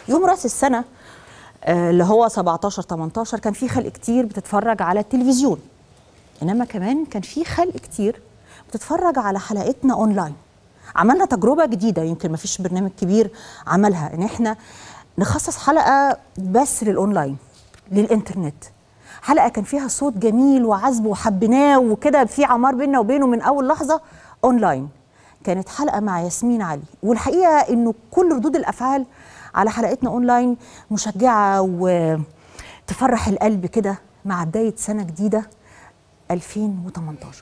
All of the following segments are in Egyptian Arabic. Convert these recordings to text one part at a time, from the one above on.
يوم راس السنه آه، اللي هو 17 18 كان في خلق كتير بتتفرج على التلفزيون انما كمان كان في خلق كتير بتتفرج على حلقتنا اونلاين عملنا تجربه جديده يمكن ما فيش برنامج كبير عملها ان احنا نخصص حلقه بس للاونلاين للانترنت حلقه كان فيها صوت جميل وعذب وحبيناه وكده في عمار بيننا وبينه من اول لحظه اونلاين كانت حلقه مع ياسمين علي والحقيقه انه كل ردود الافعال على حلقتنا اونلاين مشجعه وتفرح القلب كده مع بدايه سنه جديده 2018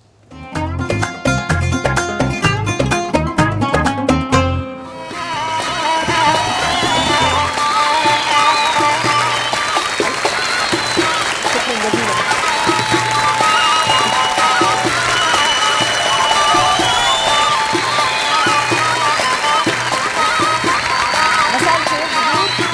شكرا جزيلا مساء الخير جديد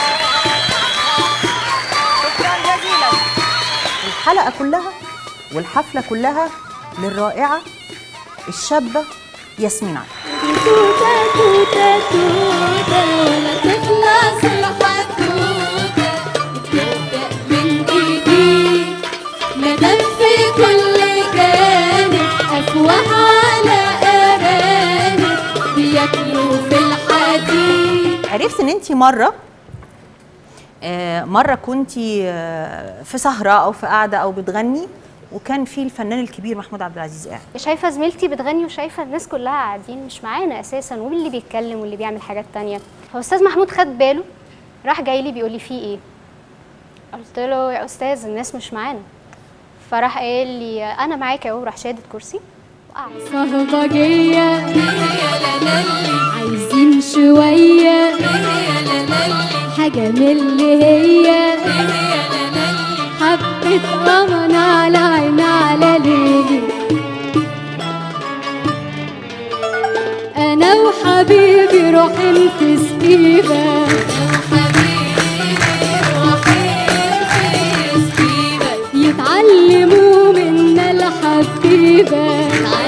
شكرا جزيلا الحلقه كلها والحفله كلها للرائعه الشابه ياسمين علي توتة توتة توتة ولا تخلص الحدوتة بتبدأ من جديد مادام في كل جانب أفواه على أرانب بياكلوا في الحديد عرفت ان انت مره آه، مره كنت في سهره او في قعده او بتغني وكان في الفنان الكبير محمود عبد العزيز قاعد شايفه زميلتي بتغني وشايفه الناس كلها قاعدين مش معانا اساسا واللي بيتكلم واللي بيعمل حاجات تانية هو استاذ محمود خد باله راح جاي لي بيقول لي في ايه قلت له يا استاذ الناس مش معانا فراح قال لي انا معاك اهو راح شادد كرسي وقعد صهبجية عايزين شوية حاجة من اللي هي حبة قمر على عين على ليلي أنا وحبيبي روحين في سكيبة يتعلموا منا الحبيبة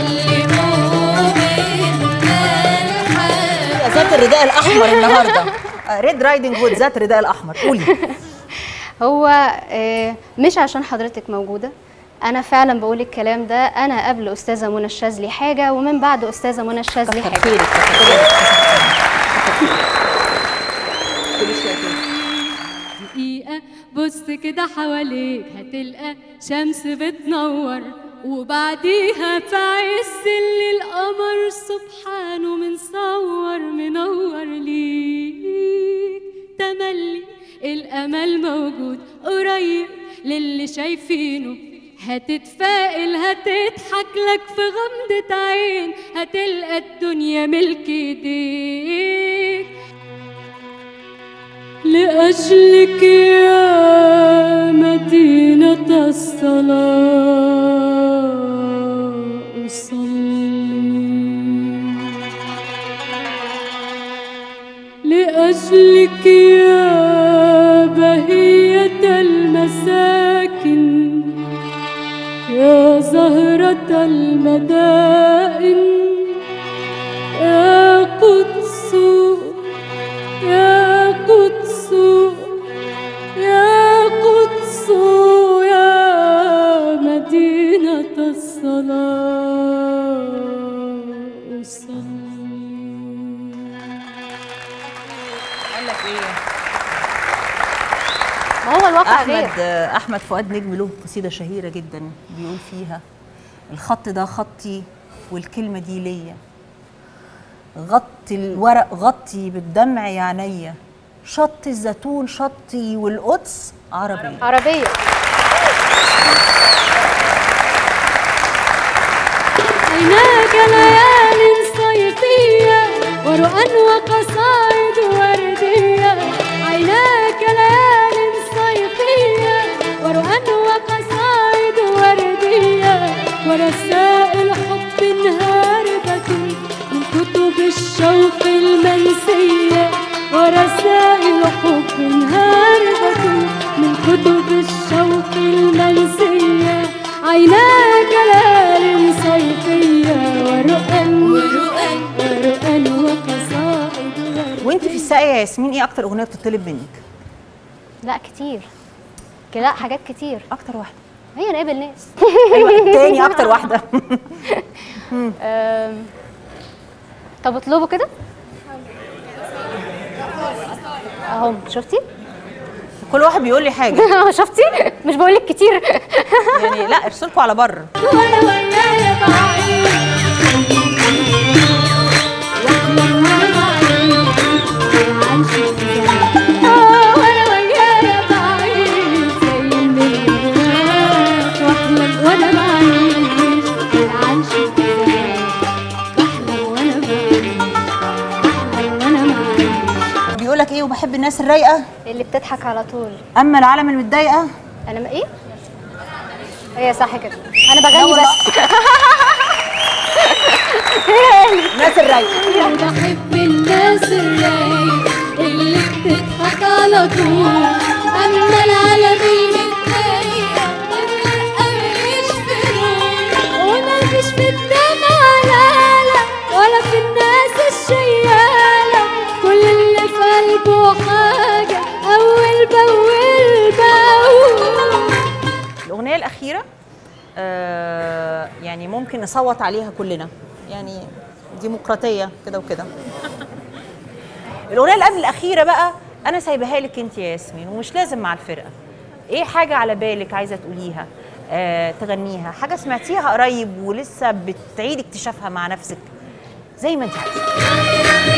ذات الرداء الاحمر النهارده ريد رايدنج هود ذات الرداء الاحمر قولي هو آه، مش عشان حضرتك موجوده انا فعلا بقول الكلام ده انا قبل استاذه منى الشاذلي حاجه ومن بعد استاذه منى الشاذلي كتر حاجه خيرك كتر خيرك. كل شوية كده. دقيقة بص كده حواليك هتلقى شمس بتنور وبعديها في عز الليل القمر سبحانه منصور منور ليك تملي الأمل موجود قريب للي شايفينه هتتفائل هتضحك لك في غمضة عين هتلقى الدنيا ملك ايديك لأجلك يا مدينة الصلاة أصلي لأجلك يا بهية المساكن يا زهرة المدائن يا قدس يا قدس يا قدس يا مدينة الصلاة أصلي قال لك ايه ما هو الواقع غير احمد احمد فؤاد نجم له قصيده شهيره جدا بيقول فيها الخط ده خطي والكلمه دي ليا غطي الورق غطي بالدمع يا عينيا شط الزيتون شطي والقدس عربي عربيه عيناك ليال صيفية ورؤى وقصائد وردية عيناك ليال صيفية ورؤى وقصائد وردية ورسائل حب هاربة من كتب الشوق المنسية ورسائل حب هاربة من كتب الشوق المنسية عيناك ليال صيفية ورؤى ورؤى ورؤى وقصائد ورد وانت في الساقية يا ياسمين ايه اكتر اغنيه بتطلب منك لا كتير لا حاجات كتير اكتر واحده هي نقابل ناس ايوه تاني اكتر واحده أم، طب اطلبوا كده اهو شفتي كل واحد بيقول لي حاجه شفتي مش بقولك كتير يعني لا ارسلكوا على بره وانا ويايا بعيد واحلم وانا بعيد عايشة في زمان. آه، وانا ويايا بعيد زي المليونات واحلم وانا بعيش عايشة في زمان. بحلم وانا بعيش بحلم وانا بعيش بيقول لك ايه وبحب الناس الرايقه اللي بتضحك على طول اما العالم المتضايقه انا ما ايه هي صح كده انا بغني بس الناس الرايقه أنا بحب الناس الرايق اللي بتضحك على طول أما العالم المتضايق الفرقة ماليش فلوس ومفيش في الدمع لا ولا في الناس الشيالة كل اللي في قلبه حاجة أول بأول بأول الاغنيه الاخيره آه يعني ممكن نصوت عليها كلنا يعني ديمقراطيه كده وكده الاغنيه اللي قبل الاخيره بقى انا سايباها لك انت يا ياسمين ومش لازم مع الفرقه ايه حاجه على بالك عايزه تقوليها آه تغنيها حاجه سمعتيها قريب ولسه بتعيد اكتشافها مع نفسك زي ما انت عايزه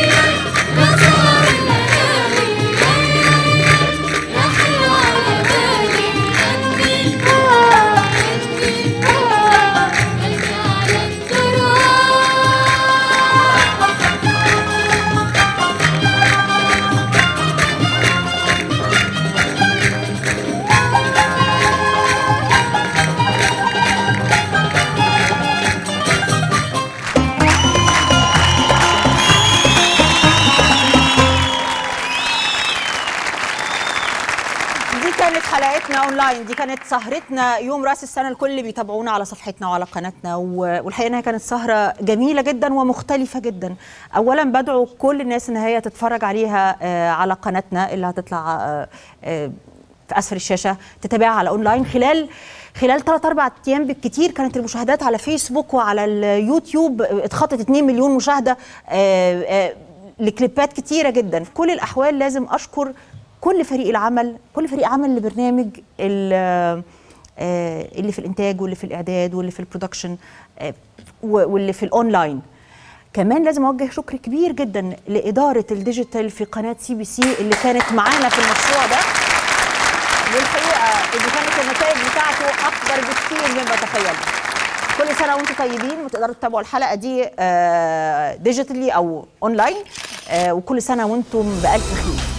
دي كانت حلقتنا اونلاين دي كانت سهرتنا يوم راس السنه الكل اللي بيتابعونا على صفحتنا وعلى قناتنا و- والحقيقه انها كانت سهره جميله جدا ومختلفه جدا اولا بدعو كل الناس ان هي تتفرج عليها آه، على قناتنا اللي هتطلع آه، آه، في اسفل الشاشه تتابعها على اونلاين خلال خلال 3 4 ايام بالكتير كانت المشاهدات على فيسبوك وعلى اليوتيوب اتخطت 2 مليون مشاهده آه، آه، لكليبات كتيره جدا في كل الاحوال لازم اشكر كل فريق العمل كل فريق عمل لبرنامج ال- آه، اللي في الانتاج واللي في الاعداد واللي في البرودكشن آه، و- واللي في الاونلاين كمان لازم اوجه شكر كبير جدا لاداره الديجيتال في قناه سي بي سي اللي كانت معانا في المشروع ده والحقيقه اللي كانت النتائج بتاعته اكبر بكتير مما تخيلنا كل سنه وانتم طيبين وتقدروا تتابعوا الحلقه دي ديجيتالي او اونلاين آه، وكل سنه وانتم بالف خير